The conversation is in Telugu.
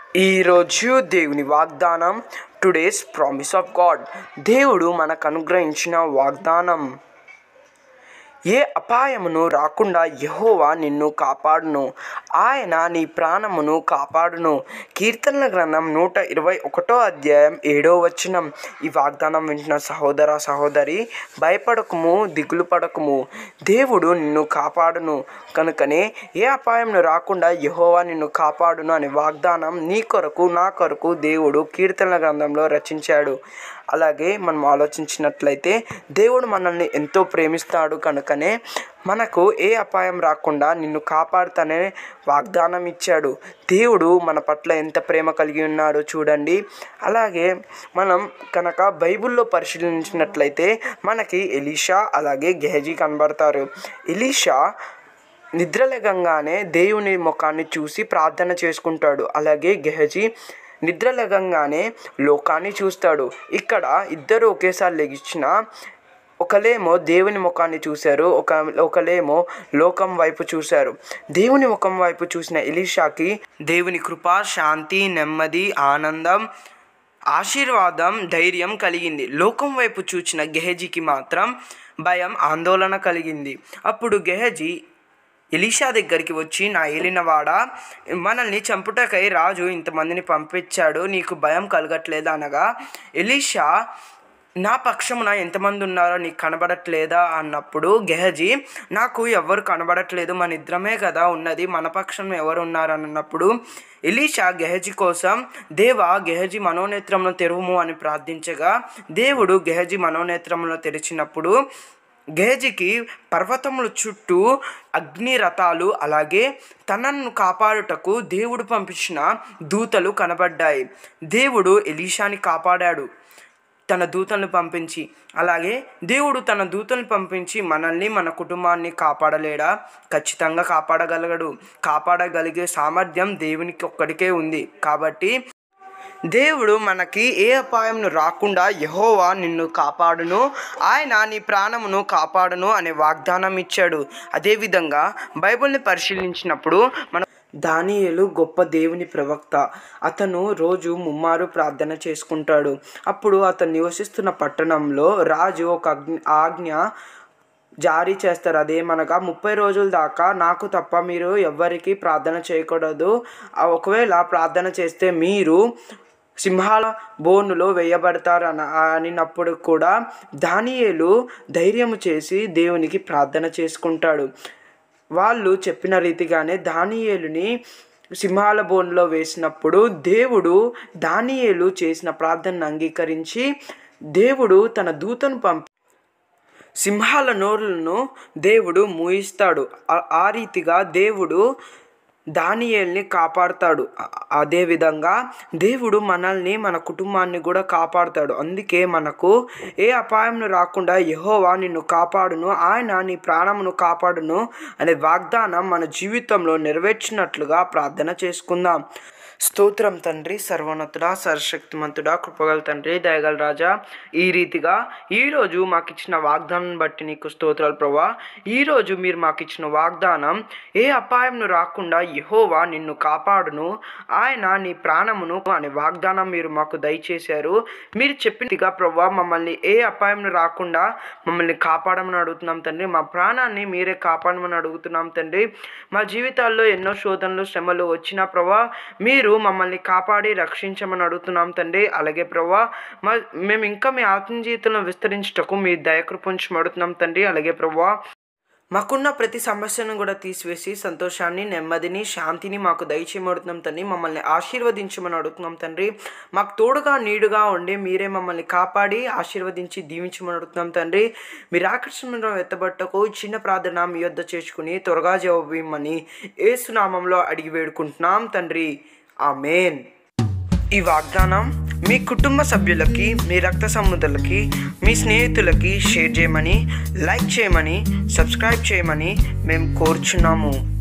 ఈరోజు దేవుని వాగ్దానం టుడేస్ ప్రామిస్ ఆఫ్ గాడ్ దేవుడు మనకు అనుగ్రహించిన వాగ్దానం ఏ అపాయమును రాకుండా యెహోవా నిన్ను కాపాడును ఆయన నీ ప్రాణమును కాపాడును కీర్తనల గ్రంథం నూట ఇరవై ఒకటో అధ్యాయం ఏడో వచనం ఈ వాగ్దానం వింటున్న సహోదర సహోదరి భయపడకము దిగులు పడకము దేవుడు నిన్ను కాపాడును కనుకనే ఏ అపాయంను రాకుండా యెహోవా నిన్ను కాపాడును అనే వాగ్దానం నీ కొరకు నా కొరకు దేవుడు కీర్తనల గ్రంథంలో రచించాడు అలాగే మనం ఆలోచించినట్లయితే దేవుడు మనల్ని ఎంతో ప్రేమిస్తాడు కనుకనే మనకు ఏ అపాయం రాకుండా నిన్ను కాపాడుతానే వాగ్దానం ఇచ్చాడు దేవుడు మన పట్ల ఎంత ప్రేమ కలిగి ఉన్నాడో చూడండి అలాగే మనం కనుక బైబిల్లో పరిశీలించినట్లయితే మనకి ఎలీషా అలాగే గెహజీ కనబడతారు ఎలీషా నిద్రలేగంగానే దేవుని ముఖాన్ని చూసి ప్రార్థన చేసుకుంటాడు అలాగే గెహజీ నిద్రలేగంగానే లోకాన్ని చూస్తాడు ఇక్కడ ఇద్దరు ఒకేసారి లెగిసిన ఒకలేమో దేవుని ముఖాన్ని చూశారు ఒక ఒకలేమో లోకం వైపు చూశారు దేవుని ముఖం వైపు చూసిన ఎలీషాకి దేవుని కృప శాంతి నెమ్మది ఆనందం ఆశీర్వాదం ధైర్యం కలిగింది లోకం వైపు చూచిన గెహజీకి మాత్రం భయం ఆందోళన కలిగింది అప్పుడు గెహజీ ఎలీషా దగ్గరికి వచ్చి నా ఏలినవాడా మనల్ని చంపుటకై రాజు ఇంతమందిని పంపించాడు నీకు భయం కలగట్లేదా అనగా ఎలీషా నా పక్షమున ఎంతమంది ఉన్నారో నీకు కనబడట్లేదా అన్నప్పుడు గెహజీ నాకు ఎవరు కనబడట్లేదు మన ఇద్దరమే కదా ఉన్నది మన పక్షం ఎవరు ఉన్నారు అన్నప్పుడు ఎలీషా గెహజీ కోసం దేవా గెహజీ మనోనేత్రంలో తెరువుము అని ప్రార్థించగా దేవుడు గెహజీ మనోనేత్రంలో తెరిచినప్పుడు గేజికి పర్వతముల చుట్టూ అగ్ని రథాలు అలాగే తనను కాపాడుటకు దేవుడు పంపించిన దూతలు కనబడ్డాయి దేవుడు ఎలీషాని కాపాడాడు తన దూతలను పంపించి అలాగే దేవుడు తన దూతలను పంపించి మనల్ని మన కుటుంబాన్ని కాపాడలేడా ఖచ్చితంగా కాపాడగలగడు కాపాడగలిగే సామర్థ్యం దేవునికి ఒక్కడికే ఉంది కాబట్టి దేవుడు మనకి ఏ అపాయంను రాకుండా యహోవా నిన్ను కాపాడును ఆయన నీ ప్రాణమును కాపాడును అనే వాగ్దానం ఇచ్చాడు అదేవిధంగా బైబిల్ని పరిశీలించినప్పుడు మనం దానియేలు గొప్ప దేవుని ప్రవక్త అతను రోజు ముమ్మారు ప్రార్థన చేసుకుంటాడు అప్పుడు అతను నివసిస్తున్న పట్టణంలో రాజు ఒక అగ్ని ఆజ్ఞ జారీ చేస్తారు అదేమనగా ముప్పై రోజుల దాకా నాకు తప్ప మీరు ఎవ్వరికి ప్రార్థన చేయకూడదు ఆ ఒకవేళ ప్రార్థన చేస్తే మీరు సింహాల బోనులో వేయబడతారు అన అనినప్పుడు కూడా దానియేలు ధైర్యము చేసి దేవునికి ప్రార్థన చేసుకుంటాడు వాళ్ళు చెప్పిన రీతిగానే దానియేలుని సింహాల బోన్లో వేసినప్పుడు దేవుడు దానియేలు చేసిన ప్రార్థనను అంగీకరించి దేవుడు తన దూతను పంపి సింహాల నోరులను దేవుడు మూయిస్తాడు ఆ- ఆ రీతిగా దేవుడు దానియేల్ని కాపాడుతాడు అ- అదేవిధంగా దేవుడు మనల్ని మన కుటుంబాన్ని కూడా కాపాడుతాడు అందుకే మనకు ఏ అపాయం రాకుండా యెహోవా నిన్ను కాపాడును ఆయన నీ ప్రాణమును కాపాడును అనే వాగ్దానం మన జీవితంలో నెరవేర్చినట్లుగా ప్రార్థన చేసుకుందాం స్తోత్రం తండ్రి సర్వోన్నతుడా సర్వశక్తిమంతుడా కృపగల తండ్రి దయగల రాజా ఈ రీతిగా ఈరోజు మాకు ఇచ్చిన వాగ్దానం బట్టి నీకు స్తోత్రాలు ప్రభా ఈరోజు మీరు మాకు ఇచ్చిన వాగ్దానం ఏ అపాయంను రాకుండా యెహోవా నిన్ను కాపాడును ఆయన నీ ప్రాణమును అనే వాగ్దానం మీరు మాకు దయచేశారు మీరు చెప్పినట్టుగా ప్రభా మమ్మల్ని ఏ అపాయంను రాకుండా మమ్మల్ని కాపాడమని అడుగుతున్నాం తండ్రి మా ప్రాణాన్ని మీరే కాపాడమని అడుగుతున్నాం తండ్రి మా జీవితాల్లో ఎన్నో శోధనలు శ్రమలు వచ్చినా ప్రభా మీరు మమ్మల్ని కాపాడి రక్షించమని అడుగుతున్నాం తండ్రి అలాగే ప్రభా మా మేము ఇంకా మీ ఆత్మ జీవితంలో విస్తరించుటకు మీ దయకృపించమని అడుగుతున్నాం తండ్రి అలాగే ప్రభా మాకున్న ప్రతి సమస్యను కూడా తీసివేసి సంతోషాన్ని నెమ్మదిని శాంతిని మాకు దయచేయమడుతున్నాం తండ్రి మమ్మల్ని ఆశీర్వదించమని అడుగుతున్నాం తండ్రి మాకు తోడుగా నీడుగా ఉండి మీరే మమ్మల్ని కాపాడి ఆశీర్వదించి దీవించమని అడుగుతున్నాం తండ్రి మీరు ఆకర్షణ ఎత్తబట్టకు చిన్న ప్రార్థన మీ యొద్ద చేసుకుని త్వరగా జవాబు ఇమ్మని ఏసునామంలో అడిగి వేడుకుంటున్నాం తండ్రి ఆమెన్ ఈ వాగ్దానం మీ కుటుంబ సభ్యులకి మీ రక్త సముద్రులకి మీ స్నేహితులకి షేర్ చేయమని లైక్ చేయమని సబ్స్క్రైబ్ చేయమని మేము కోరుచున్నాము